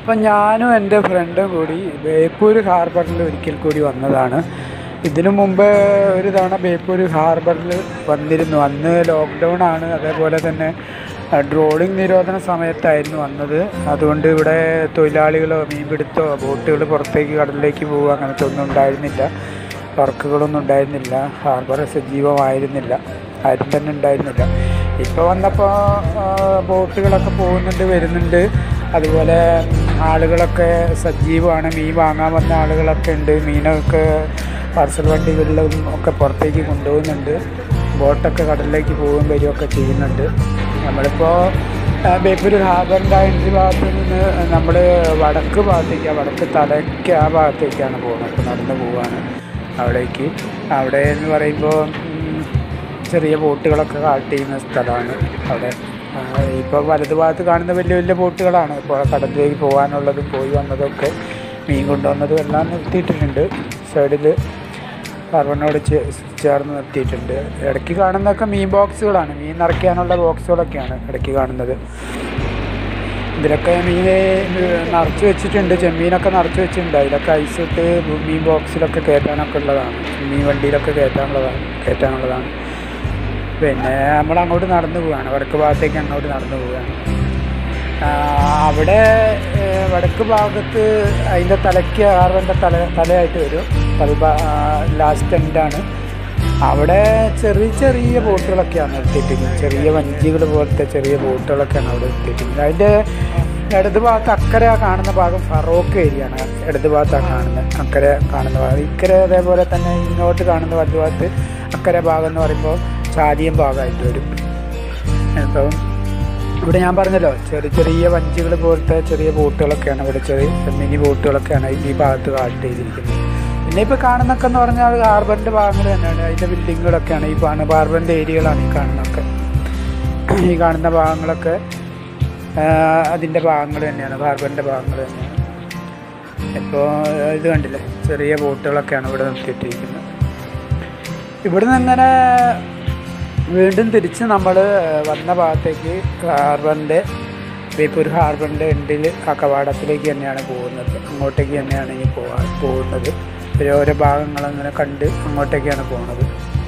അപ്പം ഞാനും എൻ്റെ ഫ്രണ്ടും കൂടി ബേപ്പൂർ ഹാർബറിൽ ഒരിക്കൽ കൂടി വന്നതാണ് ഇതിനു മുമ്പ് ഒരു തവണ ബേപ്പൂർ ഹാർബറിൽ വന്നിരുന്നു അന്ന് ലോക്ക്ഡൗൺ ആണ് അതേപോലെ തന്നെ ഡ്രോളിംഗ് നിരോധന സമയത്തായിരുന്നു വന്നത് അതുകൊണ്ട് ഇവിടെ തൊഴിലാളികളോ മീൻപിടുത്തോ ബോട്ടുകൾ പുറത്തേക്ക് കടലിലേക്ക് പോകുക അങ്ങനത്തെ ഒന്നും ഉണ്ടായിരുന്നില്ല വർക്കുകളൊന്നും ഉണ്ടായിരുന്നില്ല ഹാർബർ സജീവമായിരുന്നില്ല ആരും തന്നെ ഉണ്ടായിരുന്നില്ല ഇപ്പോൾ വന്നപ്പോൾ ബോട്ടുകളൊക്കെ പോകുന്നുണ്ട് വരുന്നുണ്ട് അതുപോലെ ആളുകളൊക്കെ സജീവമാണ് മീൻ വാങ്ങാൻ വന്ന ആളുകളൊക്കെ ഉണ്ട് മീനൊക്കെ പാർസൽ വണ്ടികളിലും ഒക്കെ പുറത്തേക്ക് കൊണ്ടുപോകുന്നുണ്ട് ബോട്ടൊക്കെ കടലിലേക്ക് പോവുകയും വരികയൊക്കെ ചെയ്യുന്നുണ്ട് നമ്മളിപ്പോൾ ബേപ്പൂർ ഹാർബറിൻ്റെ എൻട്രി ഭാഗത്ത് നിന്ന് നമ്മൾ വടക്ക് ഭാഗത്തേക്ക് വടക്ക് തലയ്ക്ക് ആ ഭാഗത്തേക്കാണ് പോകുന്നത് ഇപ്പോൾ നടന്ന് പോവുകയാണ് അവിടേക്ക് അവിടെ എന്ന് പറയുമ്പോൾ ഉം, ചെറിയ ബോട്ടുകളൊക്കെ കാട്ട് ചെയ്യുന്ന സ്ഥലമാണ് അവിടെ ഇപ്പോൾ വലതു ഭാഗത്ത് കാണുന്ന വലിയ വലിയ ബോട്ടുകളാണ് ഇപ്പോൾ കടലിലേക്ക് പോകാനുള്ളതും പോയി വന്നതൊക്കെ മീൻ കൊണ്ടുവന്നതും എല്ലാം നിർത്തിയിട്ടിട്ടുണ്ട് സൈഡിൽ കാർബണിനോട് ചേ- ചേർന്ന് നിർത്തിയിട്ടുണ്ട് ഇടയ്ക്ക് കാണുന്നതൊക്കെ മീൻ ബോക്സുകളാണ് മീൻ നിറയ്ക്കാനുള്ള ബോക്സുകളൊക്കെയാണ് ഇടയ്ക്ക് കാണുന്നത് ഇതിലൊക്കെ മീൻ നിറച്ച് വെച്ചിട്ടുണ്ട് ചെമ്മീനൊക്കെ നിറച്ച് വെച്ചിട്ടുണ്ട് അതിലൊക്കെ ഐസ് ഇട്ട് മീൻ ബോക്സിലൊക്കെ കയറ്റാനൊക്കെ ഉള്ളതാണ് മീൻ വണ്ടിയിലൊക്കെ കയറ്റാനുള്ളതാണ് കയറ്റാനുള്ളതാണ് പിന്നെ നമ്മൾ അങ്ങോട്ട് നടന്നു പോവുകയാണ് വടക്ക് ഭാഗത്തേക്ക് അങ്ങോട്ട് നടന്നു പോവുകയാണ് ആ, അവിടെ ഏ, വടക്ക് ഭാഗത്ത് അതിൻ്റെ തലയ്ക്ക് ആർവൻ്റെ തല തലയായിട്ട് വരും തല ലാസ്റ്റ് എൻഡാണ് അവിടെ ചെറിയ ചെറിയ ബോട്ടുകളൊക്കെയാണ് നിർത്തിയിട്ടിരിക്കുന്നത് ചെറിയ വഞ്ചികൾ പോലത്തെ ചെറിയ ബോട്ടുകളൊക്കെയാണ് അവിടെ നിർത്തിയിട്ടിരിക്കുന്നത് അതിൻ്റെ ഇടത് ഭാഗത്ത് അക്കരെ കാണുന്ന ഭാഗം ഫറോക്ക് ഏരിയ ആണ് ഇടത് ഭാഗത്താണ് കാണുന്നത് അക്കരെ കാണുന്ന ഭാഗം ഇക്കരെ അതേപോലെ തന്നെ ഇങ്ങോട്ട് കാണുന്ന വലത് ഭാഗത്ത് അക്കരെ ഭാഗം എന്ന് പറയുമ്പോൾ ചാലിയം ഭാഗമായിട്ട് വരും അപ്പം ഇവിടെ ഞാൻ പറഞ്ഞല്ലോ ചെറിയ ചെറിയ വഞ്ചികൾ പോലത്തെ ചെറിയ ബോട്ടുകളൊക്കെയാണ് ഇവിടെ ചെറിയ മിനി ബോട്ടുകളൊക്കെയാണ് ഈ ഭാഗത്ത് കാട്ട് ചെയ്തിരിക്കുന്നത് പിന്നെ ഇപ്പോൾ കാണുന്നൊക്കെ എന്ന് പറഞ്ഞാൽ ഹാർബറിൻ്റെ ഭാഗങ്ങൾ തന്നെയാണ് അതിൻ്റെ ബിൽഡിങ്ങുകളൊക്കെയാണ് ഈ കാണുന്ന ഹാർബറിൻ്റെ ഏരിയകളാണ് ഈ കാണുന്നതൊക്കെ ഈ കാണുന്ന ഭാഗങ്ങളൊക്കെ ആ, അതിൻ്റെ ഭാഗങ്ങൾ തന്നെയാണ് ഹാർബറിൻ്റെ ഭാഗങ്ങൾ തന്നെയാണ് ഇപ്പോൾ ഇത് കണ്ടില്ലേ ചെറിയ ബോട്ടുകളൊക്കെയാണ് ഇവിടെ നിർത്തിയിട്ടിരിക്കുന്നത് ഇവിടുന്ന് ഇങ്ങനെ വീണ്ടും തിരിച്ച് നമ്മൾ വന്ന ഭാഗത്തേക്ക് ഹാർബറിൻ്റെ ബേപ്പൂർ ഹാർബറിൻ്റെ എൻഡിൽ ആ കവാടത്തിലേക്ക് തന്നെയാണ് പോകുന്നത് അങ്ങോട്ടേക്ക് തന്നെയാണ് ഇനി പോകാ പോകുന്നത് ഒരു ഓരോ ഭാഗങ്ങൾ അങ്ങനെ കണ്ട് അങ്ങോട്ടേക്കാണ് പോകുന്നത്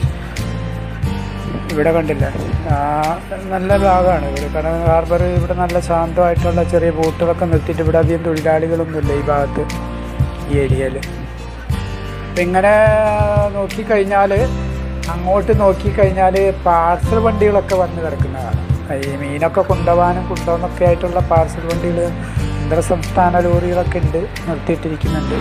ഇവിടെ കണ്ടില്ലേ ആ, നല്ല ഭാഗമാണ് ഇവിടെ കാരണം ഹാർബർ ഇവിടെ നല്ല ശാന്തമായിട്ടുള്ള ചെറിയ ബോട്ടുകളൊക്കെ നിർത്തിയിട്ട് ഇവിടെ അധികം തൊഴിലാളികളൊന്നുമില്ല ഈ ഭാഗത്ത് ഈ ഏരിയയിൽ അപ്പം ഇങ്ങനെ നോക്കിക്കഴിഞ്ഞാൽ അങ്ങോട്ട് നോക്കിക്കഴിഞ്ഞാൽ പാർസൽ വണ്ടികളൊക്കെ വന്ന് കിടക്കുന്നതാണ് ഈ മീനൊക്കെ കൊണ്ടുപോകാനും കൊണ്ടുപോകാനൊക്കെ ആയിട്ടുള്ള പാർസൽ വണ്ടികൾ ഇതര സംസ്ഥാന ലോറികളൊക്കെ ഉണ്ട് നിർത്തിയിട്ടിരിക്കുന്നുണ്ട്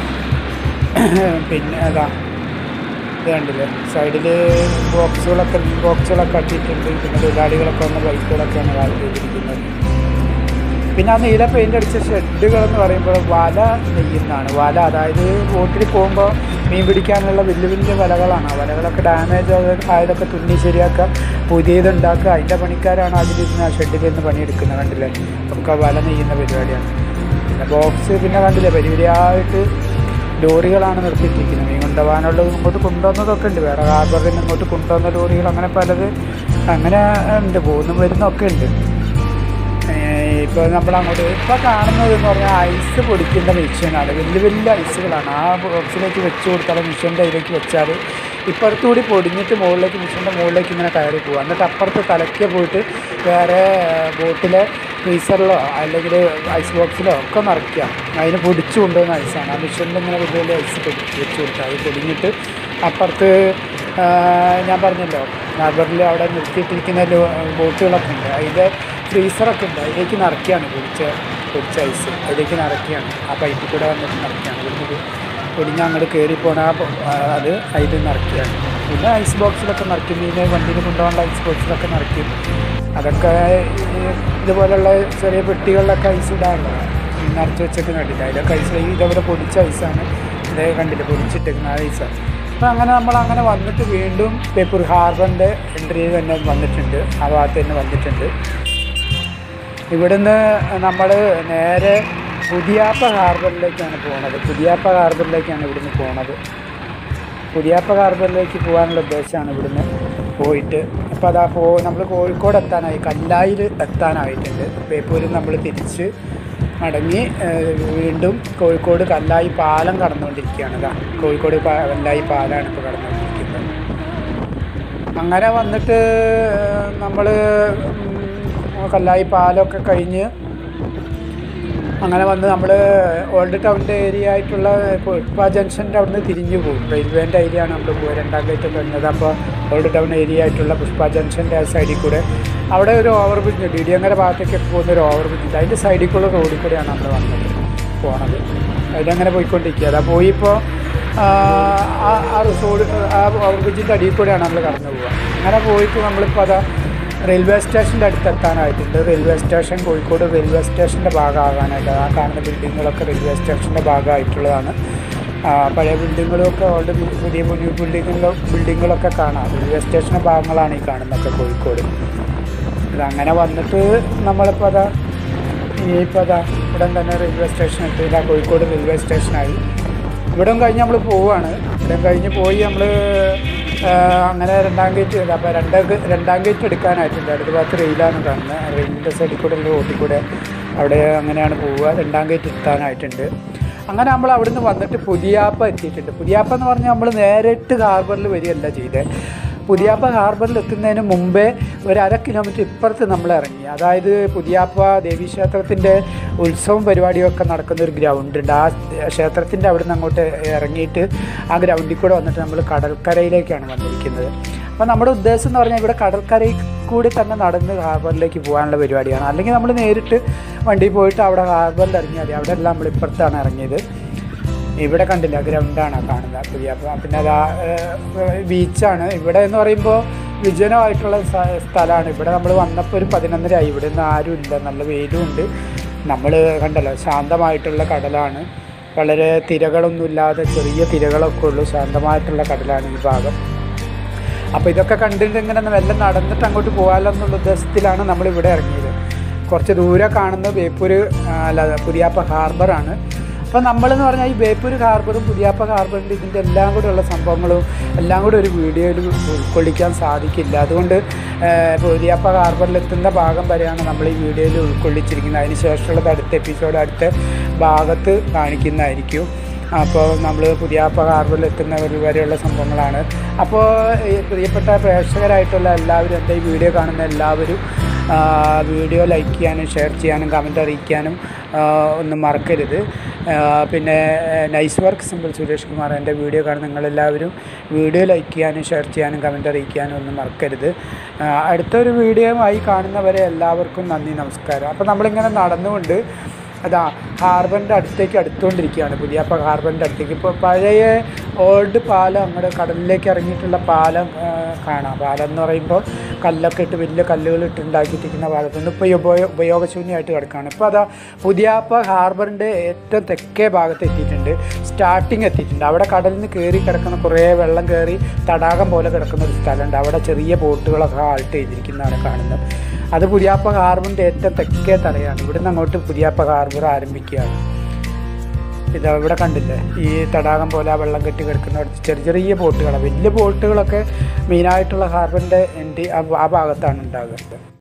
പിന്നെ അതാ ഇത് കണ്ടില്ലേ സൈഡിൽ ബോക്സുകളൊക്കെ മീൻ ബോക്സുകളൊക്കെ കട്ടിയിട്ടുണ്ട് പിന്നെ തൊഴിലാളികളൊക്കെ വന്ന ബൈക്കുകളൊക്കെയാണ് കാര്യം ചെയ്തിരിക്കുന്നത് പിന്നെ ആ നീല പെയിൻ്റ് അടിച്ച ഷെഡുകൾ എന്ന് പറയുമ്പോൾ വല നെയ്യുന്നതാണ് വല അതായത് ബോട്ടിൽ പോകുമ്പോൾ മീൻ പിടിക്കാനുള്ള വലിയ വലിയ വലകളാണ് ആ വലകളൊക്കെ ഡാമേജ് ആയതൊക്കെ തുന്നി ശരിയാക്കുക പുതിയത് ഉണ്ടാക്കുക അതിൻ്റെ പണിക്കാരാണ് അതിലിരുന്ന് ആ ഷെഡിൽ നിന്ന് പണിയെടുക്കുന്നത് കണ്ടില്ലേ നമുക്ക് ആ വല നെയ്യുന്ന പരിപാടിയാണ് പിന്നെ ബോക്സ് പിന്നെ കണ്ടില്ലേ വലിയ വലിയായിട്ട് ലോറികളാണ് നിർത്തിയിട്ടിരിക്കുന്നത് മീൻ കൊണ്ടുപോകാനുള്ളത് ഇങ്ങോട്ട് കൊണ്ടുവന്നതൊക്കെ ഉണ്ട് വേറെ ഹാർബറിൽ നിന്ന് ഇങ്ങോട്ട് കൊണ്ടുവന്ന ലോറികൾ അങ്ങനെ പലത് അങ്ങനെ ഉണ്ട് പോകുന്നു വരുന്നൊക്കെ ഉണ്ട് ഇപ്പോൾ നമ്മൾ അങ്ങോട്ട് ഇപ്പോൾ കാണുന്നത് എന്ന് പറഞ്ഞാൽ ഐസ് പൊടിക്കുന്ന മെഷീനാണ് വലിയ വലിയ ഐസുകളാണ് ആ ബോക്സിലേക്ക് വെച്ച് കൊടുത്താൽ മെഷീൻ്റെ അതിലേക്ക് വെച്ചാൽ ഇപ്പുറത്തുകൂടി പൊടിഞ്ഞിട്ട് മുകളിലേക്ക് മെഷീൻ്റെ മുകളിലേക്ക് ഇങ്ങനെ കയറി പോകുക എന്നിട്ട് അപ്പുറത്ത് തലയ്ക്ക് പോയിട്ട് വേറെ ബോട്ടിലെ ഫ്രീസറിലോ അല്ലെങ്കിൽ ഐസ് ബോക്സിലോ ഒക്കെ നിറയ്ക്കുക അതിന് പൊടിച്ചു കൊണ്ടുവന്ന ഐസാണ് ആ മെഷീനിൽ ഇങ്ങനെ വലിയ വലിയ ഐസ് പൊടി വെച്ച് കൊടുക്കുക അത് പൊടിഞ്ഞിട്ട് അപ്പുറത്ത് ആ, ഞാൻ പറഞ്ഞല്ലോ ഹാർബറിൽ അവിടെ നിർത്തിയിട്ടിരിക്കുന്ന ലോ- ബോട്ടുകളൊക്കെ ഉണ്ട് അതിൻ്റെ ഫ്രീസറൊക്കെ ഉണ്ട് അതിലേക്ക് നിറയ്ക്കുകയാണ് പൊടിച്ച പൊടിച്ച ഐസ് അതിലേക്ക് നിറയ്ക്കുകയാണ് ആ പൈപ്പിൽ കൂടെ വന്നിട്ട് നിറയ്ക്കുകയാണ് ഇവിടുന്ന് പൊടിഞ്ഞ് അങ്ങോട്ട് കയറിപ്പോണ ആ പൊ- ആ അത് അതിൽ നിറയ്ക്കുകയാണ് പിന്നെ ഐസ് ബോക്സിലൊക്കെ നിറയ്ക്കും മീനെ വണ്ടിയിൽ കൊണ്ടുപോകേണ്ട ഐസ് ബോക്സിലൊക്കെ നിറയ്ക്കും അതൊക്കെ ഈ ഇതുപോലുള്ള ചെറിയ പെട്ടികളിലൊക്കെ ഐസ് ഇടാറുള്ളതാണ് ഈ നിറച്ച് വെച്ചൊക്കെ കണ്ടില്ല അതിലൊക്കെ ഐസ് ഇതേപോലെ പൊടിച്ച ഐസാണ് ഇതേ കണ്ടില്ല പൊടിച്ചിട്ടേക്കുന്ന ആ ഐസാണ് അപ്പോൾ അങ്ങനെ നമ്മൾ അങ്ങനെ വന്നിട്ട് വീണ്ടും ബേപ്പൂർ ഹാർബറിൻ്റെ എൻട്രി തന്നെ വന്നിട്ടുണ്ട് ആ ഭാഗത്ത് തന്നെ വന്നിട്ടുണ്ട് ഇവിടുന്ന് നമ്മൾ നേരെ പുതിയാപ്പ ഹാർബറിലേക്കാണ് പോകുന്നത് പുതിയാപ്പ ഹാർബറിലേക്കാണ് ഇവിടുന്ന് പോകുന്നത് പുതിയാപ്പ ഹാർബറിലേക്ക് പോകാനുള്ള ഉദ്ദേശമാണ് ഇവിടുന്ന് പോയിട്ട് അപ്പോൾ അതാ പോ നമ്മൾ കോഴിക്കോട് എത്താനായി കല്ലായിൽ എത്താനായിട്ടുണ്ട് ബേപ്പൂരിൽ നമ്മൾ തിരിച്ച് മടങ്ങി ഏഹ്, വീണ്ടും കോഴിക്കോട് കല്ലായി പാലം കടന്നുകൊണ്ടിരിക്കുകയാണ് ഇതാ കോഴിക്കോട് പാ- കല്ലായി പാലമാണ് ഇപ്പോൾ കടന്നുകൊണ്ടിരിക്കുന്നത് അങ്ങനെ വന്നിട്ട് നമ്മൾ കല്ലായി പാലമൊക്കെ കഴിഞ്ഞ് അങ്ങനെ വന്ന് നമ്മൾ ഓൾഡ് ടൗണിൻ്റെ ഏരിയ ആയിട്ടുള്ള പുഷ്പ ജംഗ്ഷൻ്റെ അവിടുന്ന് തിരിഞ്ഞു പോകും റെയിൽവേൻ്റെ ഏരിയ ആണ് നമ്മൾ പോയി രണ്ടാം ഗേറ്റ് വരുന്നത് അപ്പോൾ ഓൾഡ് ടൗൺ ഏരിയ ആയിട്ടുള്ള പുഷ്പ ജംഗ്ഷൻ്റെ ആ സൈഡിൽ കൂടെ അവിടെ ഒരു ഓവർ ബ്രിഡ്ജ് ഉണ്ട് ഇടിയങ്ങര ഭാഗത്തേക്ക് പോകുന്ന ഒരു ഓവർ ബ്രിഡ്ജ് ഉണ്ട് അതിൻ്റെ സൈഡിൽ കൂടെ റോഡിൽ കൂടെയാണ് നമ്മൾ വന്നത് പോണത് അതിലങ്ങനെ പോയിക്കൊണ്ടിരിക്കുക അതാ പോയിപ്പോൾ ആ ആ റിസോർട്ട് ആ ഓവർ ബ്രിഡ്ജിൻ്റെ അടിയിൽ കൂടെയാണ് നമ്മൾ കടന്നു പോവുക അങ്ങനെ പോയിട്ട് നമ്മളിപ്പോൾ അതാ റെയിൽവേ സ്റ്റേഷൻ്റെ അടുത്ത് എത്താനായിട്ടുണ്ട് റെയിൽവേ സ്റ്റേഷൻ കോഴിക്കോട് റെയിൽവേ സ്റ്റേഷൻ്റെ ഭാഗമാകാനായിട്ട് ആ കാണുന്ന ബിൽഡിങ്ങുകളൊക്കെ റെയിൽവേ സ്റ്റേഷൻ്റെ ഭാഗമായിട്ടുള്ളതാണ് ആ, പഴയ ബിൽഡിങ്ങുകളൊക്കെ ഓൾറെഡി പുതിയ പുതിയ ബിൽഡിങ്ങുകളും ബിൽഡിങ്ങുകളൊക്കെ കാണാം റെയിൽവേ സ്റ്റേഷൻ്റെ ഭാഗങ്ങളാണ് ഈ കാണുന്നതൊക്കെ കോഴിക്കോട് ഇത് അങ്ങനെ വന്നിട്ട് നമ്മളിപ്പോൾ അതാ ഇനിയിപ്പോൾ അതാ ഉടൻ തന്നെ റെയിൽവേ സ്റ്റേഷൻ എത്തി ഇതാ കോഴിക്കോട് റെയിൽവേ സ്റ്റേഷനായി ഇവിടം കഴിഞ്ഞ് നമ്മൾ പോവുകയാണ് ഇവിടം കഴിഞ്ഞ് പോയി നമ്മൾ അങ്ങനെ രണ്ടാം ഗേറ്റ് അപ്പോൾ രണ്ടാം ഗേ- രണ്ടാം ഗേറ്റ് എടുക്കാനായിട്ടുണ്ട് അടുത്ത ഭാഗത്ത് റെയിലാണ് കാണുന്നത് റെയിലിൻ്റെ സൈഡിൽ കൂടെ ഉള്ള റോട്ടിൽ കൂടെ അവിടെ അങ്ങനെയാണ് പോവുക രണ്ടാം ഗേറ്റ് എത്താനായിട്ടുണ്ട് അങ്ങനെ നമ്മൾ അവിടുന്ന് വന്നിട്ട് പുതിയാപ്പ എത്തിയിട്ടുണ്ട് പുതിയാപ്പ എന്ന് പറഞ്ഞാൽ നമ്മൾ നേരിട്ട് ഹാർബറിൽ വരികയല്ല ചെയ്തത് പുതിയാപ്പ ഹാർബറിൽ എത്തുന്നതിന് മുമ്പേ ഒരു അര കിലോമീറ്റർ ഇപ്പുറത്ത് നമ്മൾ ഇറങ്ങി അതായത് പുതിയാപ്പ ദേവീക്ഷേത്രത്തിൻ്റെ ഉത്സവം പരിപാടിയൊക്കെ നടക്കുന്ന ഒരു ഗ്രൗണ്ട് ഉണ്ട് ആ ക്ഷേത്രത്തിൻ്റെ അവിടുന്ന് അങ്ങോട്ട് ഇറങ്ങിയിട്ട് ആ ഗ്രൗണ്ടിൽ കൂടെ വന്നിട്ട് നമ്മൾ കടൽക്കരയിലേക്കാണ് വന്നിരിക്കുന്നത് അപ്പോൾ നമ്മുടെ ഉദ്ദേശം എന്ന് പറഞ്ഞാൽ ഇവിടെ കടൽക്കരയിൽ കൂടി തന്നെ നടന്ന് ഹാർബറിലേക്ക് പോകാനുള്ള പരിപാടിയാണ് അല്ലെങ്കിൽ നമ്മൾ നേരിട്ട് വണ്ടിയിൽ പോയിട്ട് അവിടെ ഹാർബറിൽ ഇറങ്ങിയാൽ മതി അവിടെ എല്ലാം നമ്മൾ ഇപ്പുറത്താണ് ഇറങ്ങിയത് ഇവിടെ കണ്ടില്ല ഗ്രൗണ്ടാണ് കാണുന്നത് പുതിയ അപ്പം പിന്നെ അതാ ബീച്ചാണ് ഇവിടെ എന്ന് പറയുമ്പോൾ വിജനമായിട്ടുള്ള സ്ഥ- സ്ഥലമാണ് ഇവിടെ നമ്മൾ വന്നപ്പോൾ ഒരു പതിനൊന്നരയായി ഇവിടെ നിന്ന് ആരും ഇല്ല നല്ല വെയിലും ഉണ്ട് നമ്മൾ കണ്ടല്ലോ ശാന്തമായിട്ടുള്ള കടലാണ് വളരെ തിരകളൊന്നുമില്ലാതെ ചെറിയ തിരകളൊക്കെ ഉള്ളൂ ശാന്തമായിട്ടുള്ള കടലാണ് ഈ ഭാഗം അപ്പോൾ ഇതൊക്കെ കണ്ടിട്ട് ഇങ്ങനെ മെല്ലെ നടന്നിട്ട് അങ്ങോട്ട് പോകാമല്ലോ എന്നുള്ള ഉദ്ദേശത്തിലാണ് നമ്മൾ ഇവിടെ ഇറങ്ങിയത് കുറച്ച് ദൂരെ കാണുന്ന ബേപ്പൂർ ആ, അല്ല പുതിയാപ്പ ഹാർബറാണ് അപ്പോൾ നമ്മളെന്ന് പറഞ്ഞാൽ ഈ ബേപ്പൂർ ഹാർബറും പുതിയാപ്പ ഹാർബറിൻ്റെ ഇതിൻ്റെ എല്ലാം കൂടെ ഉള്ള സംഭവങ്ങളും എല്ലാം കൂടെ ഒരു വീഡിയോയിൽ ഉൾക്കൊള്ളിക്കാൻ സാധിക്കില്ല അതുകൊണ്ട് ആ, പുതിയാപ്പ ഹാർബറിൽ എത്തുന്ന ഭാഗം വരെയാണ് നമ്മൾ ഈ വീഡിയോയിൽ ഉൾക്കൊള്ളിച്ചിരിക്കുന്നത് അതിന് ശേഷമുള്ളത് അടുത്ത എപ്പിസോഡ് അടുത്ത ഭാഗത്ത് കാണിക്കുന്നതായിരിക്കും അപ്പോൾ നമ്മൾ പുതിയാപ്പ ഹാർബറിൽ എത്തുന്നവർ വരെയുള്ള സംഭവങ്ങളാണ് അപ്പോൾ ഈ പ്രിയപ്പെട്ട പ്രേക്ഷകരായിട്ടുള്ള എല്ലാവരും എൻ്റെ ഈ വീഡിയോ കാണുന്ന എല്ലാവരും ആ, വീഡിയോ ലൈക്ക് ചെയ്യാനും ഷെയർ ചെയ്യാനും കമൻറ്റ് അറിയിക്കാനും ആ, ഒന്നും മറക്കരുത് ആ, പിന്നെ nice work simple Suresh Kumar എൻ്റെ വീഡിയോ കാണുന്ന നിങ്ങളെല്ലാവരും വീഡിയോ ലൈക്ക് ചെയ്യാനും ഷെയർ ചെയ്യാനും കമൻറ്റ് അറിയിക്കാനും ഒന്നും മറക്കരുത് ആ, അടുത്തൊരു വീഡിയോയുമായി കാണുന്നവരെ എല്ലാവർക്കും നന്ദി നമസ്കാരം അപ്പോൾ നമ്മളിങ്ങനെ നടന്നുകൊണ്ട് അതാ ഹാർബറിൻ്റെ അടുത്തേക്ക് അടുത്തുകൊണ്ടിരിക്കുകയാണ് പുതിയപ്പ ഹാർബറിൻ്റെ അടുത്തേക്ക് ഇപ്പോൾ പഴയ ഓൾഡ് പാലം അങ്ങോട്ട് കടലിലേക്ക് ഇറങ്ങിയിട്ടുള്ള പാലം ആ, കാണാം പാലം എന്ന് പറയുമ്പോൾ കല്ലൊക്കെ ഇട്ട് വലിയ കല്ലുകൾ ഇട്ട് ഉണ്ടാക്കിയിട്ടിരിക്കുന്ന പാലത്തൊന്നും ഇപ്പോൾ ഉപയോഗ ഉപയോഗശൂന്യമായിട്ട് കിടക്കുകയാണ് ഇപ്പോൾ അതാ പുതിയാപ്പ ഹാർബറിൻ്റെ ഏറ്റവും തെക്കേ ഭാഗത്ത് എത്തിയിട്ടുണ്ട് സ്റ്റാർട്ടിങ് എത്തിയിട്ടുണ്ട് അവിടെ കടലിൽ നിന്ന് കയറി കിടക്കുന്ന കുറേ വെള്ളം കയറി തടാകം പോലെ കിടക്കുന്ന ഒരു സ്ഥലമുണ്ട് അവിടെ ചെറിയ ബോട്ടുകളൊക്കെ ആൾട്ട് ചെയ്തിരിക്കുന്നതാണ് കാണുന്നത് അത് പുതിയാപ്പ ഹാർബറിൻ്റെ ഏറ്റവും തെക്കേ തലയാണ് ഇവിടുന്ന് അങ്ങോട്ട് പുതിയാപ്പ ഹാർബർ ആരംഭിക്കുകയാണ് ഇത് ഇവിടെ കണ്ടില്ലേ ഈ തടാകം പോലെ ആ വെള്ളം കെട്ടി കിടക്കുന്ന ചെറിയ ചെറിയ ബോട്ടുകളാണ് വലിയ ബോട്ടുകളൊക്കെ മെയിനായിട്ടുള്ള ഹാർബറിൻ്റെ എൻ്റെ ആ ഭാഗത്താണ് ഉണ്ടാകുന്നത്